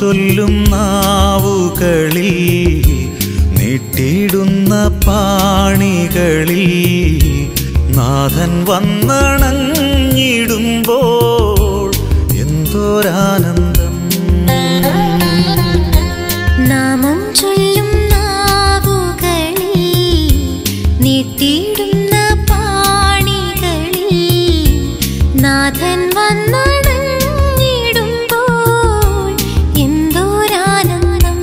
ചൊല്ലും നാവുകളിൽ നീട്ടിയിടുന്ന പാണികളിൽ നാഥൻ വന്നണഞ്ഞിടുമ്പോൾ എന്തോരാനന്ദം നാമം ചൊല്ലും നാവുകളിൽ നീട്ടിയിടുന്ന പാണികളിൽ നാഥൻ വന്നണഞ്ഞിടുമ്പോൾ എന്തോരാനന്ദം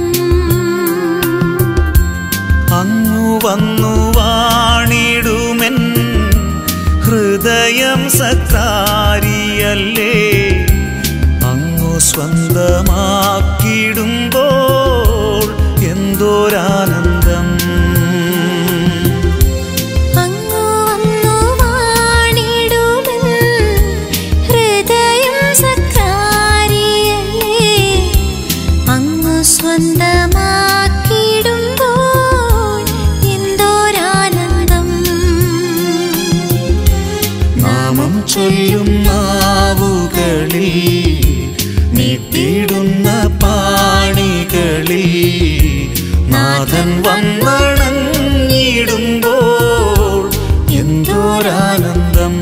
അങ്ങു വന്നു വാണിടുമെൻ ഹൃദയം സത്താരിയല്ലേ അങ്ങു സ്വന്തമാക്കിടുമ്പോൾ എന്തോരാനന്ദം അങ്ങു വന്നു വാണിടുമെൻ ഹൃദയം സക്കാരിയല്ലേ അങ്ങു സ്വന്തമാക്കിടുമ്പോൾ എന്തോരാനന്ദം നാമം ചൊല്ലും നാവുകളിൽ നീട്ടിയിടുന്ന പാണികളിൽ നാഥൻ വന്നണഞ്ഞിടുമ്പോൾ എന്തോരാനന്ദം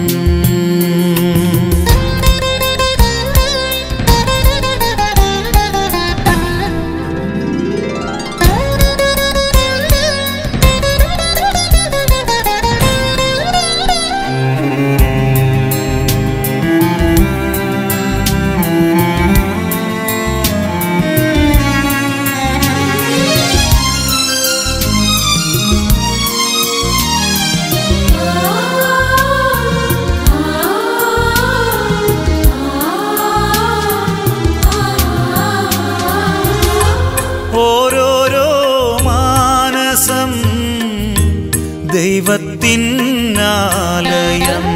ഓരോരോ മാനസം ദൈവത്തിനാലയം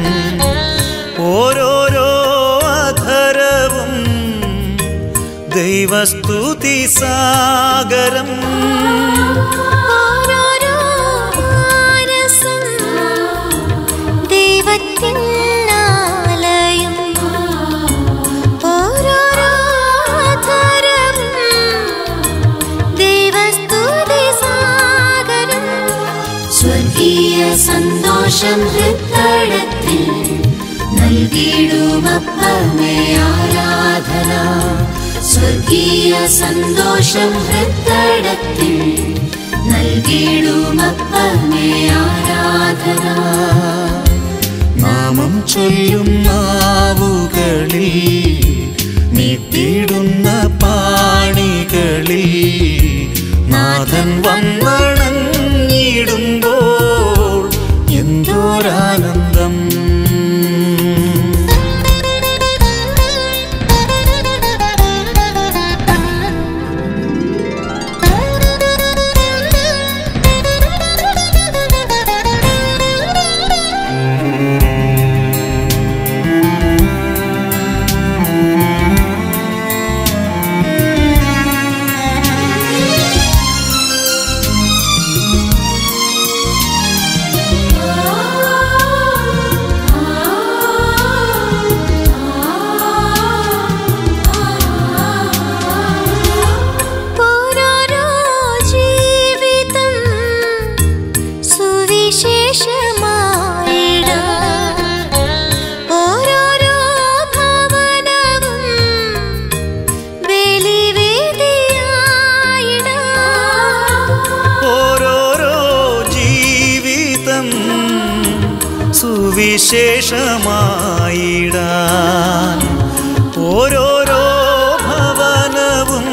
ഓരോരോ അധരവും ദൈവസ്തുതി സാഗരം ഓരോരോ മാനസം ദൈവത്തിൻ ആലയം ഓരോരോ അധരം ദൈവസ്തുതി സാഗരം സ്വർഗീയ സന്തോഷം ഹൃത്തടത്തിൽ നൽകിയിടുമപ്പമേ ആരാധന സ്വർഗീയ സന്തോഷം ഹൃത്തടത്തിൽ നൽകിയിടുമപ്പമേ ആരാധന നാമം ചൊല്ലും നാവുകളിൽ നീട്ടിയിടുന്ന പാണികളിൽ നാഥൻ വന്നണഞ്ഞിടുമ്പോൾ എന്തോരാനന്ദം ഓരോരോ ജീവിതം സുവിശേഷമായിടാം ഓരോരോ ഭവനവും ബലിവേദിയായിടാം ഓരോരോ ജീവിതം സുവിശേഷമായിടാൻ ഓരോരോ ഭവനവും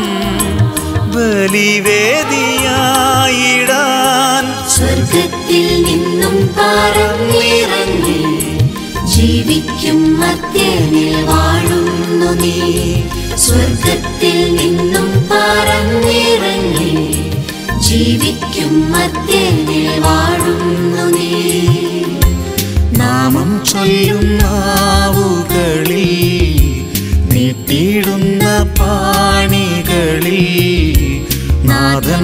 ബലിവേദിയായിടാൻ സ്വർഗത്തിൽ നിന്നും പറന്നിറങ്ങി ജീവിക്കും മധ്യനിൽ വാഴുന്നു നീ സ്വർഗത്തിൽ നിന്നും പറന്നിറങ്ങി ജീവിക്കും മധ്യനിൽ വാഴുന്നു നീ നാമം ചൊല്ലും നാവുകളിൽ നീട്ടിയിടുന്ന പാണികളിൽ നാഥൻ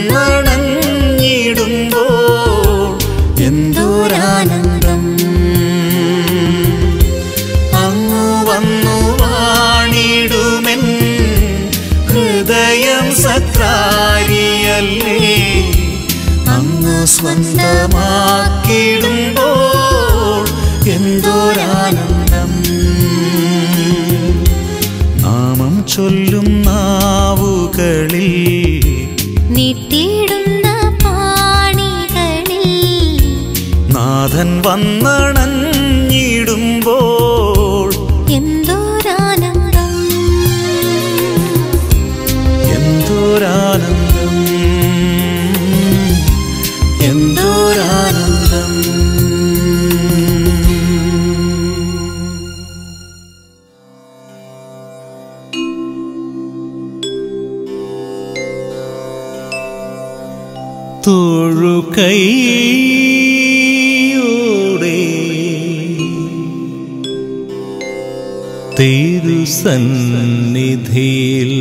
വന്നണഞ്ഞിടുമ്പോൾ എന്തോരാനന്ദം അങ്ങു വന്നു വാണിടുമെൻ സ്വന്തമാക്കിയിടുമ്പോൾ എന്തോരാനന്ദം നാമം ചൊല്ലും നാവുകളിൽ നീട്ടിയിടുന്ന പാണികളിൽ നാഥൻ വന്നണഞ്ഞിടുമ്പോൾ എന്തോരാനന്ദം എന്തോരാനന്ദം എന്തോരാനന്ദം തൊഴുകൈയോടെ തിരുസന്നിധിയിൽ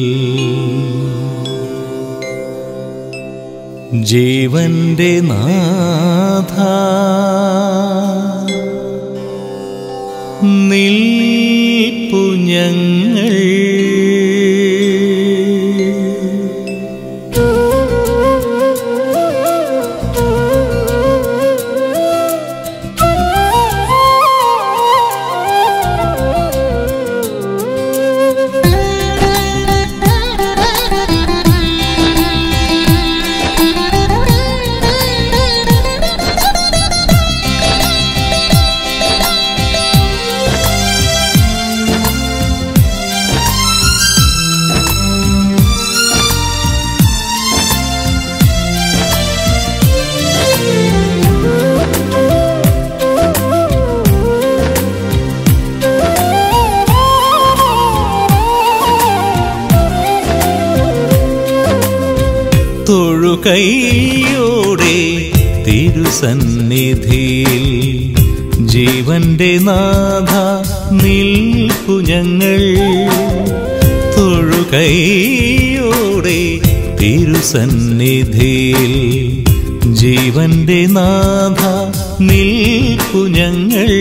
ജീവന്റെ നാഥ നിൽപ്പു ഞങ്ങൾ തൊഴുകൈയോടെ തിരുസന്നിധിയിൽ ജീവന്റെ നാഥ നിൽപ്പു ഞങ്ങൾ തൊഴുകൈയോടെ തിരുസന്നിധിയിൽ ജീവന്റെ നാഥ നിൽപ്പു ഞങ്ങൾ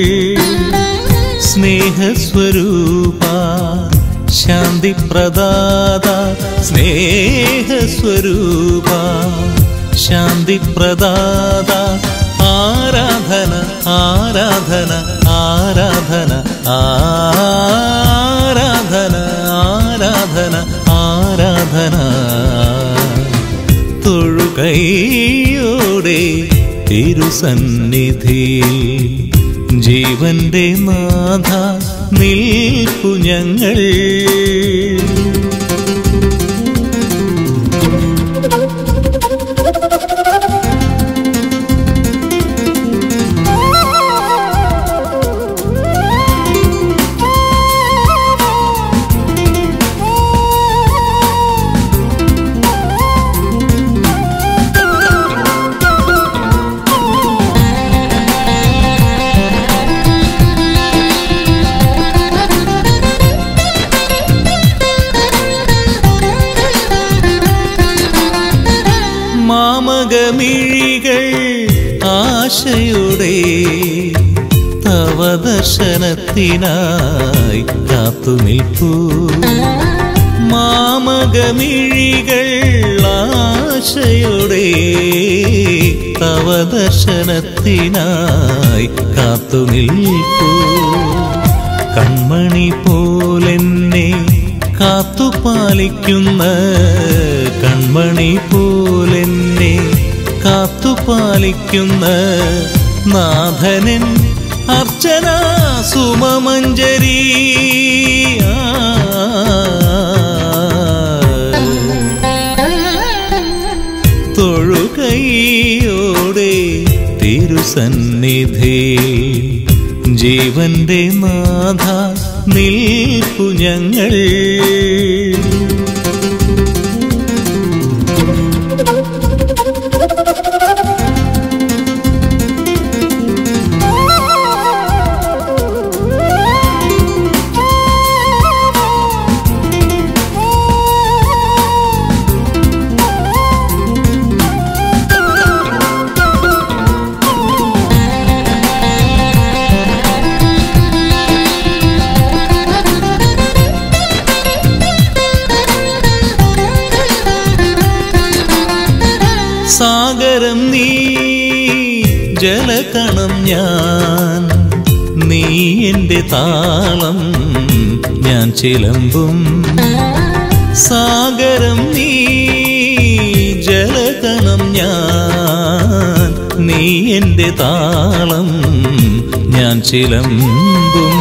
സ്നേഹസ്വരൂപ ശാന്തിപ്രദാത സ്നേഹസ്വരൂപ ശാന്തിപ്രദാത ആരാധന ആരാധന ആരാധന ആരാധന ആരാധന ആരാധന തൊഴുകൈയോടെ തിരുസന്നിധിയിൽ ജീവന്റെ നാഥ നിൽപ്പു ഞങ്ങൾ മാമകമിഴികൾ ആശയുടെ തവ ദർശനത്തിനായി കാത്തുനിൽപ്പൂ മാമകമിഴികൾ ആശയുടെ തവ ദർശനത്തിനായി കാത്തുനിൽപ്പൂ കൺമണി പോലെന്നെ കാത്തുപാലിക്കുന്ന കൺമണി പോലെന്നെ കാത്തുപാലിക്കുന്ന നാഥനൻ അർച്ചന സുമമഞ്ജരി തൊഴുകൈയോടെ തിരുസന്നിധി ജീവന്റെ നാഥ നിൽപ്പു ഞങ്ങൾ ജലകണം ഞാൻ നീ എൻ്റെ താളം ഞാൻ ചിലമ്പും സാഗരം നീ ജലകണം ഞാൻ നീ എൻ്റെ താളം ഞാൻ ചിലമ്പും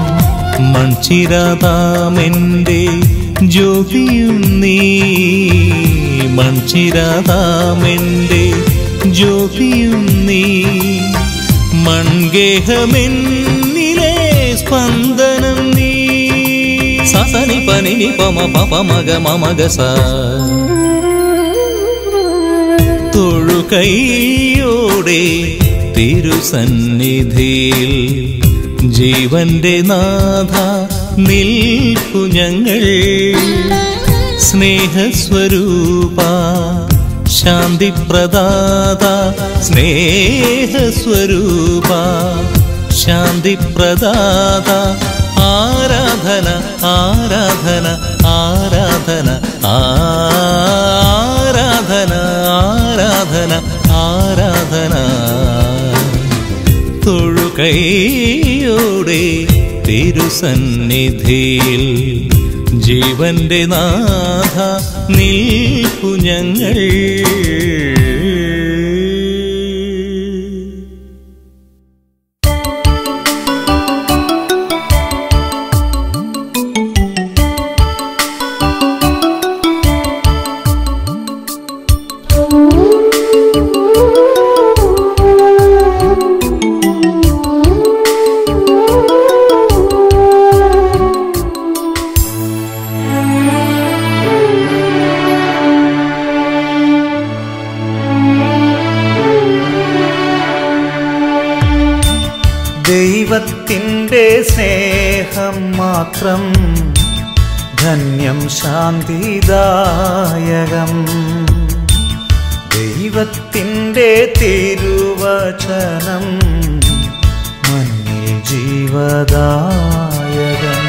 മൺചിരാതാമെൻ്റെ ജ്യോതിയും നീ മൺചിരാതാമെൻ്റെ ജ്യോതിയും നീ മൺഗേഹമെന്നിലെ സ്പന്ദനം നീ സസനി പനിനി പമ പപ മഗ മമഗ സ തൊഴുകൈയോടെ തിരുസന്നിധിയിൽ ജീവന്റെ നാഥ നിൽപ്പു ഞങ്ങൾ സ്നേഹസ്വരൂപ ശാന്തിപ്രദാത സ്നേഹസ്വരൂപ ശാന്തിപ്രദാത ആരാധന ആരാധന ആരാധന ആരാധന ആരാധന ആരാധന തൊഴുകൈയോടെ തിരുസന്നിധിയിൽ ജീവന്റെ നാഥ നിൽപ്പു ഞങ്ങൾ ദൈവത്തിൻ്റെ സ്നേഹം മാത്രം ധന്യം ശാന്തിദായകം ദൈവത്തിൻ്റെ തിരുവചനം മണ്ണിൽ ജീവദായകം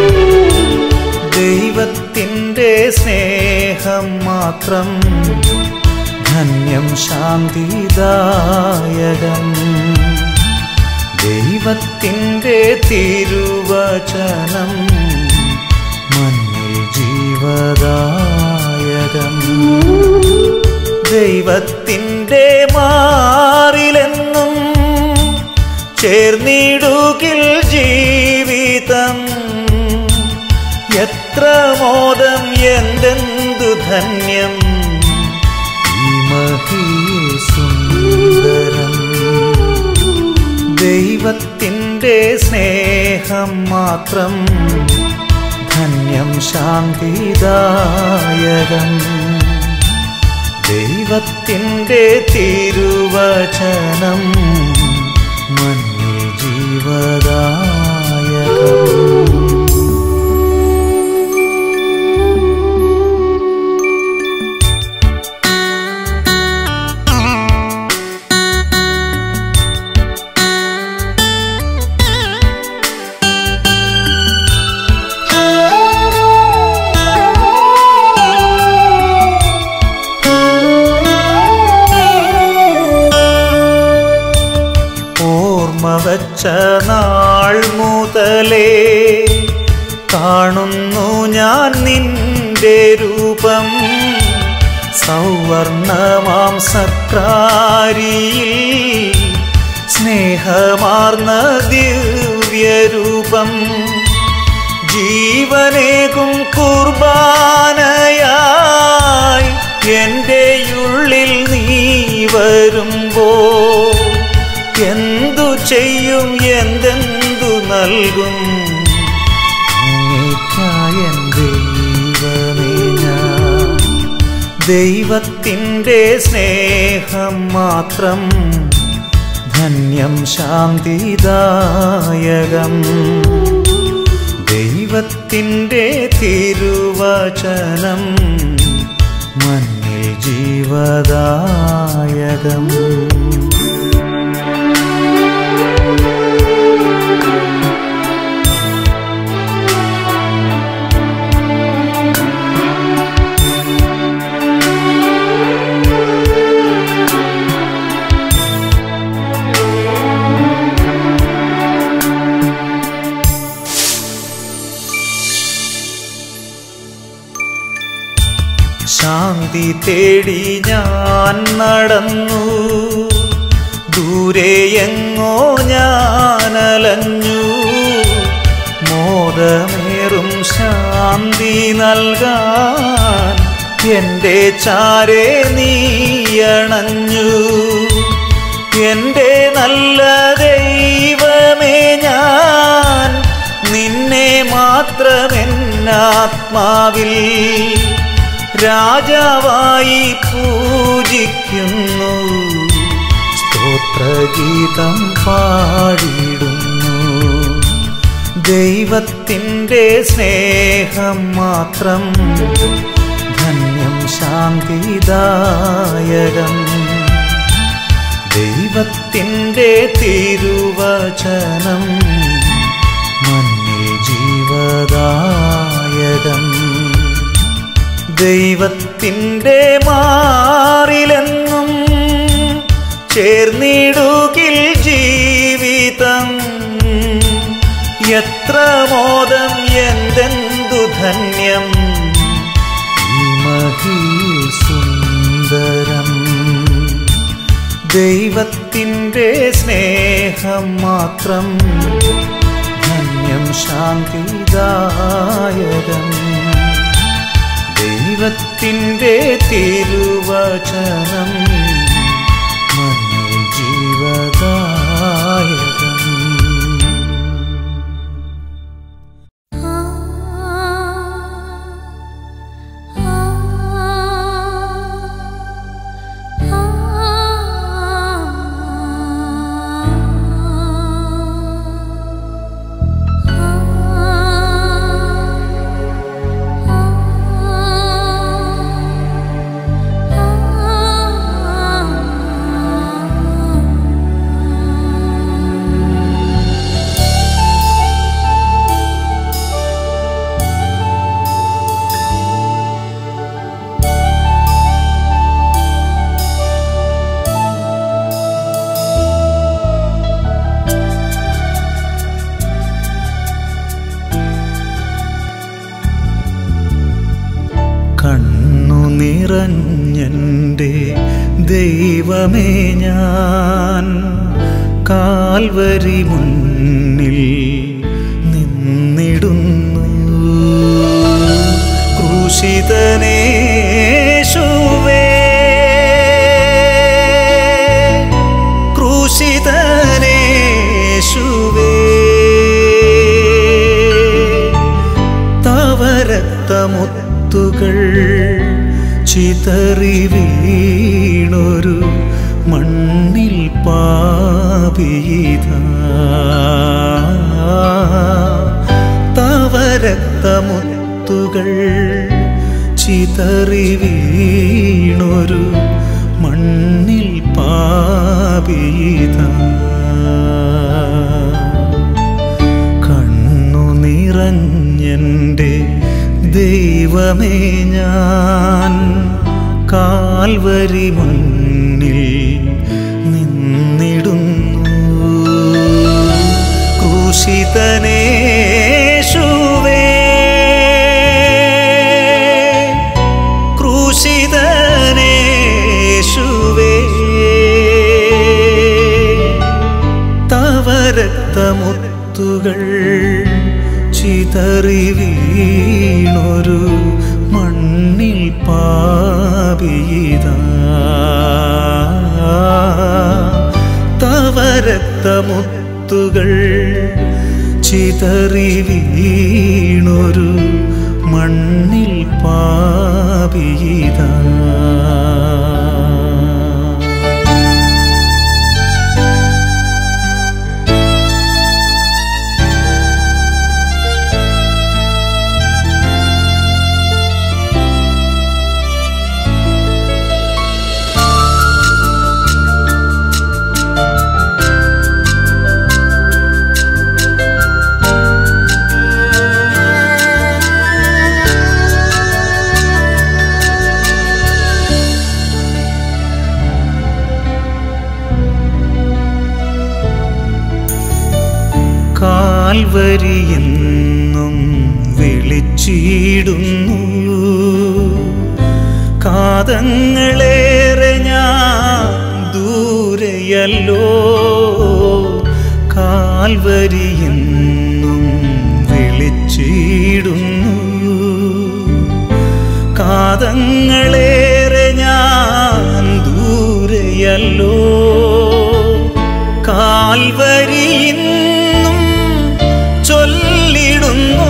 ദൈവത്തിൻ്റെ സ്നേഹം മാത്രം ധന്യം ശാന്തിദായകം ദൈവത്തിൻ്റെ തിരുവചനം മണ്ണിൽ ജീവദായകം ദൈവത്തിൻ്റെ മാറിലെന്നും ചേർന്നിടുകിൽ ജീവിതം എത്ര മോദം എന്തെന്തു ധന്യം ഈ മഹിയിൽ സുന്ദരം ദൈവത്തിൻ്റെ സ്നേഹം മാത്രം ധന്യം ശാന്തിദായകം ദൈവത്തിൻ്റെ തിരുവചനം മണ്ണിൽ ജീവദായകം ഓർമ്മ വച്ച നാൾ മുതലേ കാണുന്നു ഞാൻ നിന്റെ രൂപം സൗവർണമാം സക്രാരിയിൽ സ്നേഹമാർന്ന ദിവ്യരൂപം ജീവനേകും കുർബാനയായി എൻ്റെ ഉള്ളിൽ നീ വരുമ്പോ എന്തു ചെയ്യും എന്തെന്തു നൽകും അങ്ങേയ്ക്കായൻ ദൈവമേ ഞാൻ ദൈവത്തിൻ്റെ സ്നേഹം മാത്രം ധന്യം ശാന്തിദായകം ദൈവത്തിൻ്റെ തിരുവചനം മണ്ണിൽ ജീവദായകം ശാന്തി തേടി ഞാൻ നടന്നു ദൂരെയെങ്ങോ ഞാനലഞ്ഞു മോദമേറും ശാന്തി നൽകാൻ എൻ്റെ ചാരെ നീയണഞ്ഞു എൻ്റെ നല്ല ദൈവമേ ഞാൻ നിന്നെ മാത്രമെന്നാത്മാവിൽ രാജാവായി പൂജിക്കുന്നു സ്തോത്രഗീതം പാടിടുന്നു ദൈവത്തിൻ്റെ സ്നേഹം മാത്രം ധന്യം ശാന്തിദായകം ദൈവത്തിൻ്റെ തിരുവചനം മണ്ണിൽ ജീവദായകം ദൈവത്തിൻ്റെ മാറിലെന്നും ചേർന്നിടുകിൽ ജീവിതം എത്ര മോദം എന്തെന്തു ധന്യം ഈ മഹിൽ സുന്ദരം ദൈവത്തിൻ്റെ സ്നേഹം മാത്രം ധന്യം ശാന്തിദായകം ദൈവത്തിൻ്റെ തിരുവചനം മണ്ണിൽ ജീവദായകം കണ്ണു നിറഞ്ഞെൻ്റെ ദൈവമേ ഞാൻ കാൽവരി മുന്നിൽ നിന്നിടുന്നു ക്രൂശിതനേശുവേ ക്രൂശിതനേശുവേ തവരക്തമുത്തുകൾ ചിതറി വീണൊരു മണ്ണിൽ പാപീത തവരക്തമുത്തുകൾ ചിതറി വീണൊരു മണ്ണിൽ പാപീത കണ്ണു നിറഞ്ഞെൻ്റെ ദൈവമേ ഞാൻ കാൽവരി മുന്നിൽ നിന്നിടുന്നു ക്രൂശിതനേശുവേ ക്രൂശിതനേശുവേ തവരക്തമുത്തുകൾ ചിതറി വീണൊരു മണ്ണിൽ പാപീത തവരക്തമുത്തുകൾ ചിതറി വീണൊരു മണ്ണിൽ പാപീത കാൽവരിയെന്നും വിളിച്ചിടുന്നു കാതങ്ങളേറെ ഞാൻ ദൂരെയല്ലോ കാൽവരിയെന്നും വിളിച്ചിടുന്നു കാതങ്ങളേറെ ഞാൻ ദൂരെയല്ലോ കാൽവരിയെന്നും ചൊല്ലിടുന്നു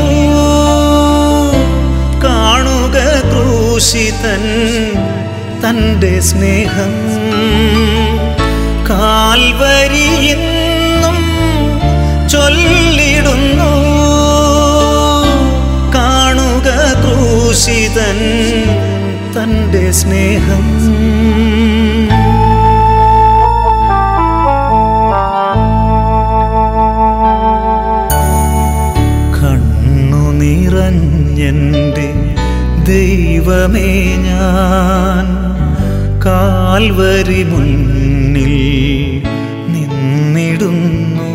കാണുക ക്രൂശിതൻ തൻ്റെ സ്നേഹം കാൽവരിയെന്നും ചൊല്ലിടുന്നു കാണുക ക്രൂശിതൻ തൻ്റെ സ്നേഹം കണ്ണു നിറഞ്ഞെൻ്റെ ദൈവമേ ഞാൻ കാൽവരി മുന്നിൽ നിന്നിടുന്നു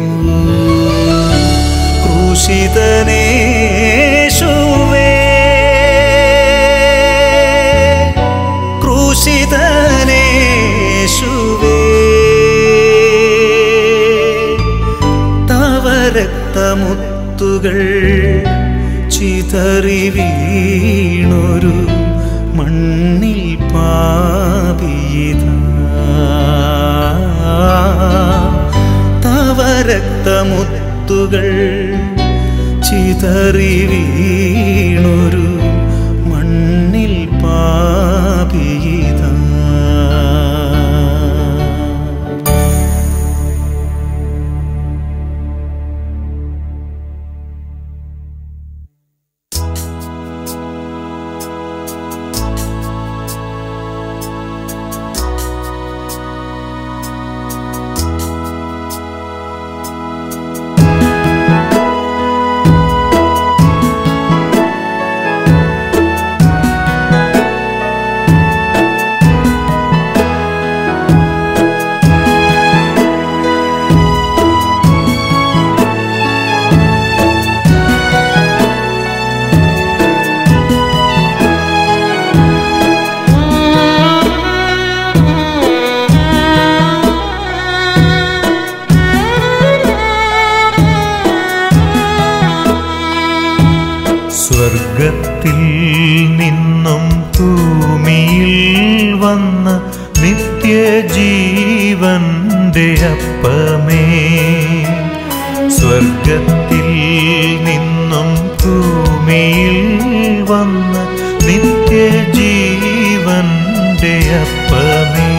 ക്രൂശിതനേശുവേ ക്രൂശിതനേശുവേ തവ രക്തമുത്തുകൾ ചിതറി വീണൊരു മണ്ണിൽ പാപിത തവ രക്തമുത്തുകൾ ചിതറി വീണൊരു മണ്ണിൽ പാപിത സ്വർഗത്തിൽ നിന്നും ഭൂമിയിൽ വന്ന നിത്യജീവന്റെ അപ്പമേ സ്വർഗത്തിൽ നിന്നും ഭൂമിയിൽ വന്ന നിത്യജീവന്റെ അപ്പമേ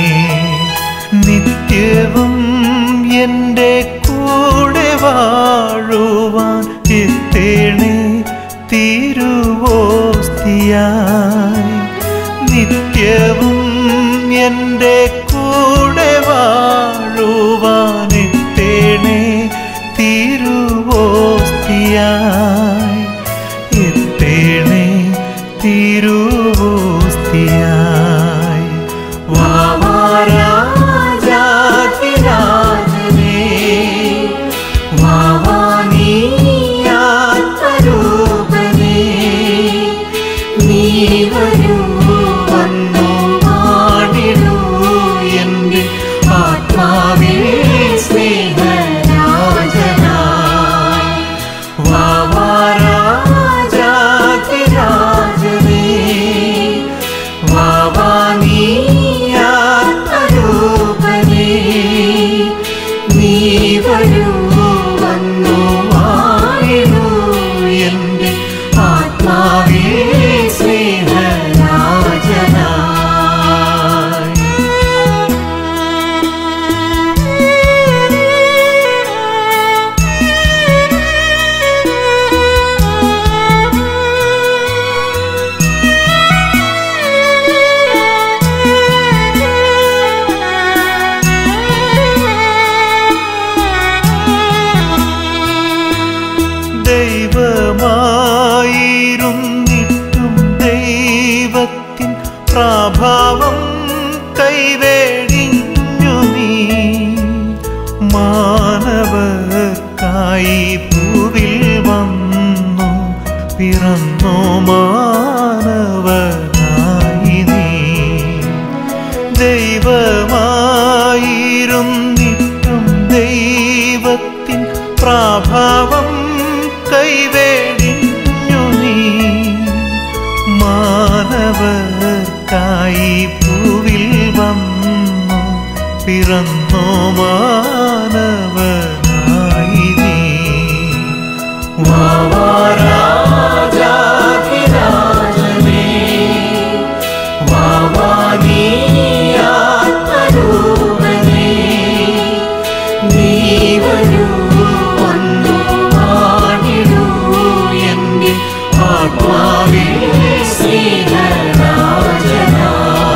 നിത്യവും എൻ്റെ കൂടെ വാഴുവാൻ എത്തേണേ തിരുവോസ്തിയായി നിത്യവും എൻ്റെ കൂടെ വാഴുവാൻ എത്തേണേ തിരുവോസ്തിയായി എത്തേണേ തിരുവോസ്തിയായി വാവാരാജാതിരാജനേ വാവാനീയാത്മരൂപനേ നീ വരൂ വന്നു പാടിടൂ എൻ്റെ ആത്മാവിൽ സ്നേഹരാജനായി വാവാരാജാതിരാജനേ വാവാനീയാത്മരൂപനേ നീ വരൂ വന്നു വാഴൂ എൻ്റെ ആത്മാവേ സ്നേഹരാജനായി ദൈവമായിരുന്നിട്ടും ദൈവത്തിൻ പ്രാഭാവം കൈവേടിഞ്ഞു നീ മാനവർക്കായി ഭൂവിൽ വന്നു പിറന്നു മാനവനായി നീ മാനവനായി നീ വാവാരാജാധിരാജനേ വാവാനീയാത്മരൂപനേ നീ വരൂ വന്നു ആടിടൂ എൻ്റെ ആത്മാവിൽ സ്നേഹരാജനായി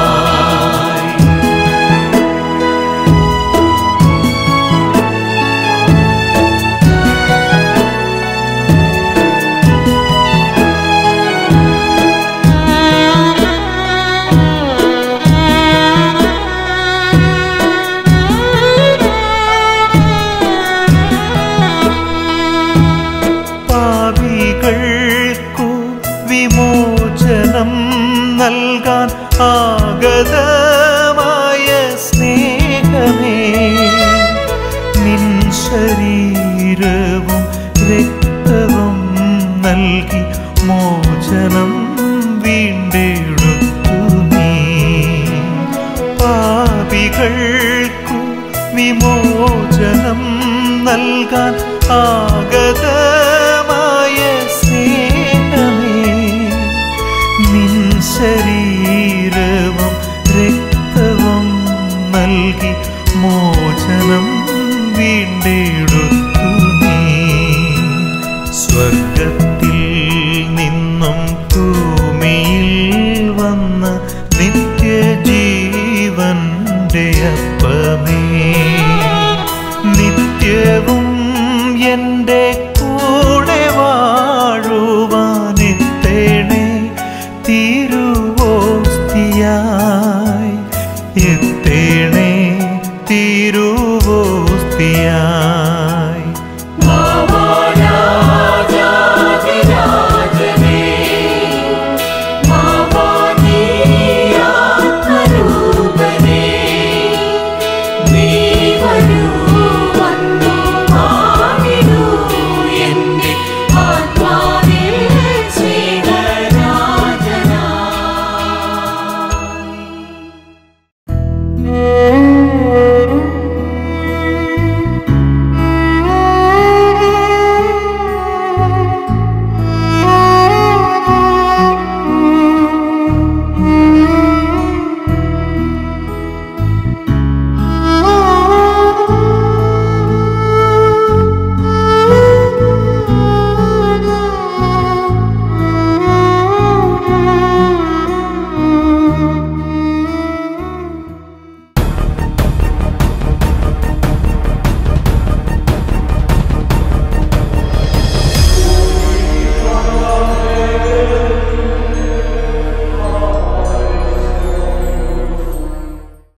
പാപികൾക്കു വിമോചനം നൽകാൻ ആഗതമായ സ്നേഹമേ നിൻ ശരീരവും രക്തവും നൽകി മോചനം വീണ്ടെടുത്തു നീ പാപികൾക്കു വിമോചനം നൽകാൻ ആഗതമായ സ്നേഹമേ നിൻ ശരീരവും രക്തവും നൽകി മോചനം വീണ്ടെടുത്തു നീ സ്വർഗത്തിൽ നിന്നും ഭൂമിയിൽ വന്ന നിത്യജീവന്റെ അപ്പമേ നിത്യവും എൻ്റെ കൂടെ വാഴുവാനെത്തേണേ തിരുവോസ്തിയായി എത്തേണേ തിരുവോസ്തിയായി